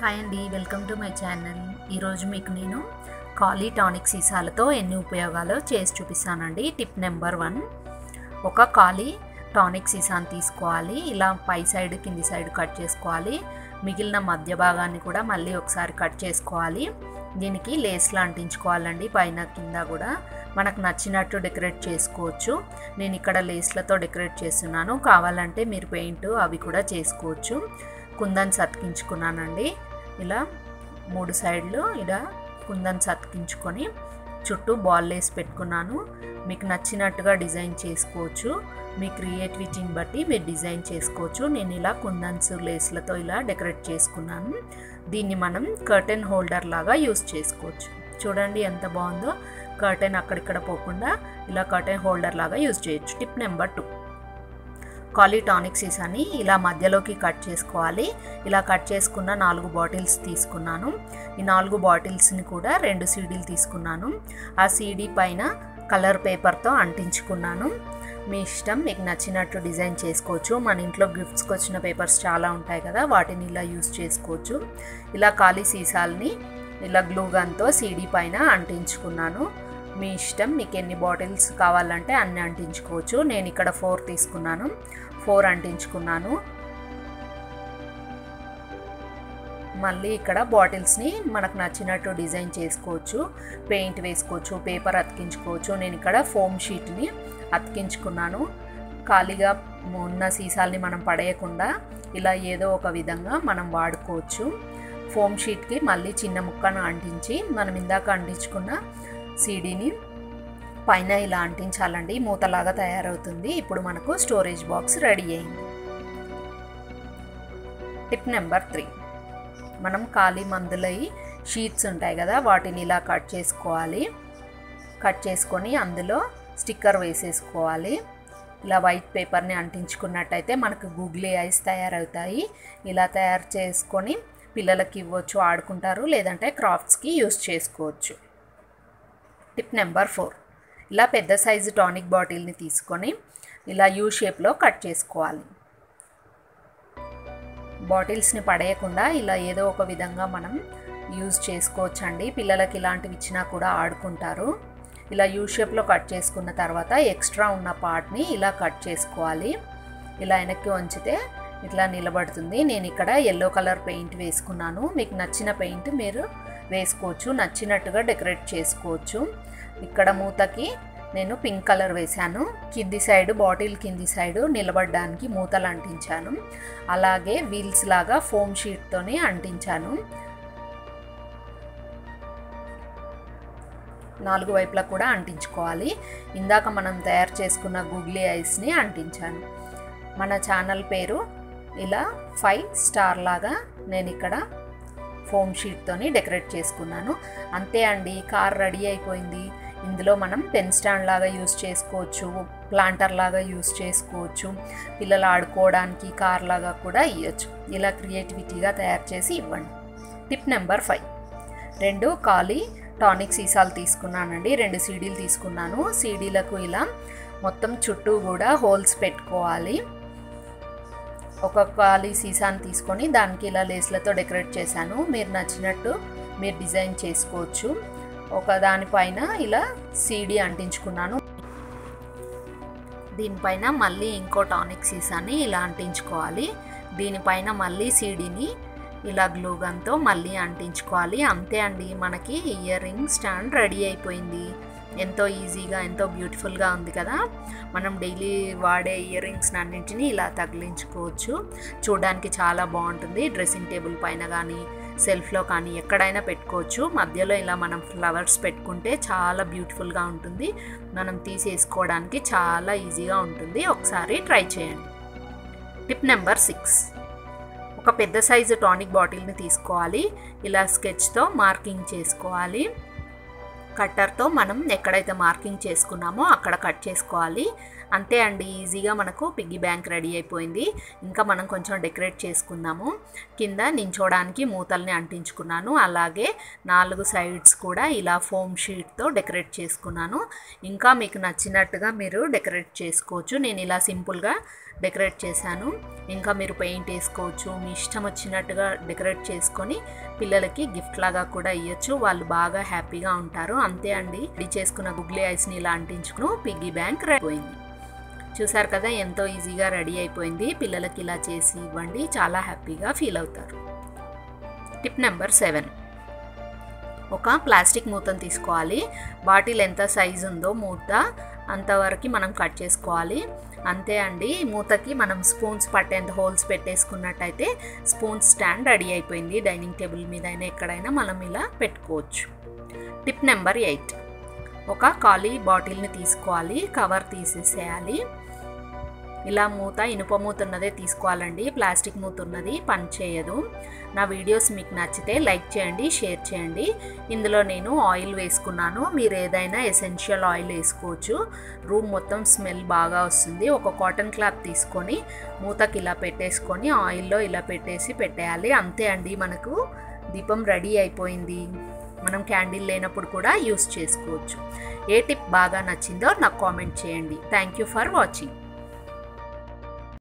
hi అండి welcome to my channel ఈరోజు మీకు నేను కాలీ టానిక్ సీసాలతో ఎన్ని ఉపయోగాలు చేసి చూపిస్తానండి టిప్ నెంబర్ వన్ ఒక కాలీ టానిక్ సీసాని తీసుకోవాలి ఇలా పై సైడ్ కింది సైడ్ కట్ చేసుకోవాలి మిగిలిన మధ్య భాగాన్ని కూడా మళ్ళీ ఒకసారి కట్ చేసుకోవాలి దీనికి లేస్లు అంటించుకోవాలండి పైన కింద కూడా మనకు నచ్చినట్టు డెకరేట్ చేసుకోవచ్చు నేను ఇక్కడ లేస్లతో డెకరేట్ చేస్తున్నాను కావాలంటే మీరు పెయింట్ అవి కూడా చేసుకోవచ్చు కుందన్స్ అతికించుకున్నానండి ఇలా మూడు సైడ్లు ఇలా కుందన్స్ అతికించుకొని చుట్టూ బాల్ వేసి పెట్టుకున్నాను మీకు నచ్చినట్టుగా డిజైన్ చేసుకోవచ్చు మీ క్రియేటివిటీని బట్టి మీరు డిజైన్ చేసుకోవచ్చు నేను ఇలా కుందన్స్ లేస్లతో ఇలా డెకరేట్ చేసుకున్నాను దీన్ని మనం కర్టెన్ హోల్డర్ లాగా యూస్ చేసుకోవచ్చు చూడండి ఎంత బాగుందో కర్టెన్ అక్కడిక్కడ పోకుండా ఇలా కర్టెన్ హోల్డర్ లాగా యూజ్ చేయొచ్చు టిప్ నెంబర్ టూ కాలీ టానిక్ సీసాని ఇలా మధ్యలోకి కట్ చేసుకోవాలి ఇలా కట్ చేసుకున్న నాలుగు బాటిల్స్ తీసుకున్నాను ఈ నాలుగు బాటిల్స్ని కూడా రెండు సీడీలు తీసుకున్నాను ఆ సీడీ పైన కలర్ పేపర్తో అంటించుకున్నాను మీ ఇష్టం మీకు నచ్చినట్టు డిజైన్ చేసుకోవచ్చు మన ఇంట్లో గిఫ్ట్స్కి వచ్చిన పేపర్స్ చాలా ఉంటాయి కదా వాటిని ఇలా యూస్ చేసుకోవచ్చు ఇలా ఖాళీ సీసాలని ఇలా గ్లూ గన్తో సీడీ పైన అంటించుకున్నాను మీ ఇష్టం మీకు ఎన్ని బాటిల్స్ కావాలంటే అన్ని అంటించుకోవచ్చు నేను ఇక్కడ ఫోర్ తీసుకున్నాను ఫోర్ అంటించుకున్నాను మళ్ళీ ఇక్కడ బాటిల్స్ని మనకు నచ్చినట్టు డిజైన్ చేసుకోవచ్చు పెయింట్ వేసుకోవచ్చు పేపర్ అతికించుకోవచ్చు నేను ఇక్కడ ఫోమ్ షీట్ని అతికించుకున్నాను ఖాళీగా ఉన్న సీసాల్ని మనం పడేయకుండా ఇలా ఏదో ఒక విధంగా మనం వాడుకోవచ్చు ఫోమ్ షీట్కి మళ్ళీ చిన్న ముక్కను అంటించి మనం ఇందాక అంటించుకున్న సీడీని పైన ఇలా అంటించాలండి మూతలాగా తయారవుతుంది ఇప్పుడు మనకు స్టోరేజ్ బాక్స్ రెడీ అయింది టిప్ నెంబర్ త్రీ మనం ఖాళీ మందులై షీట్స్ ఉంటాయి కదా వాటిని ఇలా కట్ చేసుకోవాలి కట్ చేసుకొని అందులో స్టిక్కర్ వేసేసుకోవాలి ఇలా వైట్ పేపర్ని అంటించుకున్నట్టయితే మనకు గూగ్లీ ఐస్ తయారవుతాయి ఇలా తయారు చేసుకొని పిల్లలకి ఇవ్వచ్చు ఆడుకుంటారు లేదంటే క్రాఫ్ట్స్కి యూస్ చేసుకోవచ్చు టిప్ నెంబర్ ఫోర్ ఇలా పెద్ద సైజు టానిక్ బాటిల్ని తీసుకొని ఇలా యూ షేప్లో కట్ చేసుకోవాలి బాటిల్స్ని పడేయకుండా ఇలా ఏదో ఒక విధంగా మనం యూజ్ చేసుకోవచ్చండి పిల్లలకి ఇలాంటివి ఇచ్చినా కూడా ఆడుకుంటారు ఇలా యూ షేప్లో కట్ చేసుకున్న తర్వాత ఎక్స్ట్రా ఉన్న పార్ట్ని ఇలా కట్ చేసుకోవాలి ఇలా వెనక్కి వంచితే ఇట్లా నిలబడుతుంది నేను ఇక్కడ ఎల్లో కలర్ పెయింట్ వేసుకున్నాను మీకు నచ్చిన పెయింట్ మీరు వేసుకోవచ్చు నచ్చినట్టుగా డెకరేట్ చేసుకోవచ్చు ఇక్కడ మూతకి నేను పింక్ కలర్ వేశాను కింది సైడ్ బాటిల్ కింది సైడ్ నిలబడడానికి మూతలు అంటించాను అలాగే వీల్స్ లాగా ఫోమ్ షీట్తోనే అంటించాను నాలుగు వైపులా కూడా అంటించుకోవాలి ఇందాక మనం తయారు చేసుకున్న గూగ్లీ ఐస్ని అంటించాను మన ఛానల్ పేరు ఇలా ఫైవ్ స్టార్ లాగా నేను ఇక్కడ ఫోమ్ షీట్తోని డెకరేట్ చేసుకున్నాను అంతే అండి కార్ రెడీ అయిపోయింది ఇందులో మనం పెన్ స్టాండ్ లాగా యూస్ చేసుకోవచ్చు ప్లాంటర్ లాగా యూస్ చేసుకోవచ్చు పిల్లలు ఆడుకోవడానికి కార్ లాగా కూడా ఇవ్వచ్చు ఇలా క్రియేటివిటీగా తయారు చేసి ఇవ్వండి టిప్ నెంబర్ ఫైవ్ రెండు ఖాళీ టానిక్ సీసాలు తీసుకున్నానండి రెండు సీడీలు తీసుకున్నాను సీడీలకు ఇలా మొత్తం చుట్టూ కూడా హోల్స్ పెట్టుకోవాలి ఒక ఖాళీ సీసాని తీసుకొని దానికి ఇలా లేస్లతో డెకరేట్ చేశాను మీరు నచ్చినట్టు మీరు డిజైన్ చేసుకోవచ్చు ఒక దానిపైన ఇలా సీడీ అంటించుకున్నాను దీనిపైన మళ్ళీ ఇంకో టానిక్ సీసాని ఇలా అంటించుకోవాలి దీనిపైన మళ్ళీ సీడీని ఇలా గ్లూగన్తో మళ్ళీ అంటించుకోవాలి అంతే అండి మనకి ఇయర్ రింగ్ స్టాండ్ రెడీ అయిపోయింది ఎంతో ఈజీగా ఎంతో బ్యూటిఫుల్గా ఉంది కదా మనం డైలీ వాడే ఇయర్ రింగ్స్ అన్నింటినీ ఇలా తగిలించుకోవచ్చు చూడడానికి చాలా బాగుంటుంది డ్రెస్సింగ్ టేబుల్ పైన కానీ సెల్ఫ్లో కానీ ఎక్కడైనా పెట్టుకోవచ్చు మధ్యలో ఇలా మనం ఫ్లవర్స్ పెట్టుకుంటే చాలా బ్యూటిఫుల్గా ఉంటుంది మనం తీసేసుకోవడానికి చాలా ఈజీగా ఉంటుంది ఒకసారి ట్రై చేయండి టిప్ నెంబర్ సిక్స్ ఒక పెద్ద సైజు టానిక్ బాటిల్ని తీసుకోవాలి ఇలా స్కెచ్తో మార్కింగ్ చేసుకోవాలి కట్టర్తో మనం ఎక్కడైతే మార్కింగ్ చేసుకున్నామో అక్కడ కట్ చేసుకోవాలి అంతే అండి ఈజీగా మనకు పిగ్గీ బ్యాంక్ రెడీ అయిపోయింది ఇంకా మనం కొంచెం డెకరేట్ చేసుకుందాము కింద నించోడానికి మూతల్ని అంటించుకున్నాను అలాగే నాలుగు సైడ్స్ కూడా ఇలా ఫోమ్ షీట్తో డెకరేట్ చేసుకున్నాను ఇంకా మీకు నచ్చినట్టుగా మీరు డెకరేట్ చేసుకోవచ్చు నేను ఇలా సింపుల్గా డెకరేట్ చేశాను ఇంకా మీరు పెయింట్ వేసుకోవచ్చు మీ ఇష్టం వచ్చినట్టుగా డెకరేట్ చేసుకొని పిల్లలకి గిఫ్ట్ లాగా కూడా ఇవ్వచ్చు వాళ్ళు బాగా హ్యాపీగా ఉంటారు అంతే అండి రెడీ చేసుకున్న గుగ్లీ ఐస్ని ఇలా అంటించుకుని పిగ్గీ బ్యాంక్ అయిపోయింది చూసారు కదా ఎంతో ఈజీగా రెడీ అయిపోయింది పిల్లలకి ఇలా చేసి ఇవ్వండి చాలా హ్యాపీగా ఫీల్ అవుతారు టిప్ నెంబర్ సెవెన్ ఒక ప్లాస్టిక్ మూతను తీసుకోవాలి బాటిల్ ఎంత సైజు ఉందో మూత అంతవరకు మనం కట్ చేసుకోవాలి అంతే అండి మూతకి మనం స్పూన్స్ పట్టేంత హోల్స్ పెట్టేసుకున్నట్టయితే స్పూన్ స్టాండ్ రెడీ అయిపోయింది డైనింగ్ టేబుల్ మీద అయినా ఎక్కడైనా మనం ఇలా పెట్టుకోవచ్చు టిప్ నెంబర్ ఎయిట్ ఒక ఖాళీ బాటిల్ని తీసుకోవాలి కవర్ తీసేసేయాలి ఇలా మూత ఇనుప మూత ఉన్నదే తీసుకోవాలండి ప్లాస్టిక్ మూత ఉన్నది పని చేయదు నా వీడియోస్ మీకు నచ్చితే లైక్ చేయండి షేర్ చేయండి ఇందులో నేను ఆయిల్ వేసుకున్నాను మీరు ఏదైనా ఎసెన్షియల్ ఆయిల్ వేసుకోవచ్చు రూమ్ మొత్తం స్మెల్ బాగా వస్తుంది ఒక కాటన్ క్లాత్ తీసుకొని మూతకి ఇలా పెట్టేసుకొని ఆయిల్లో ఇలా పెట్టేసి పెట్టేయాలి అంతే అండి మనకు దీపం రెడీ అయిపోయింది మనం క్యాండిల్ లేనప్పుడు కూడా యూస్ చేసుకోవచ్చు ఏ టిప్ బాగా నచ్చిందో నాకు కామెంట్ చేయండి థ్యాంక్ యూ ఫర్ వాచింగ్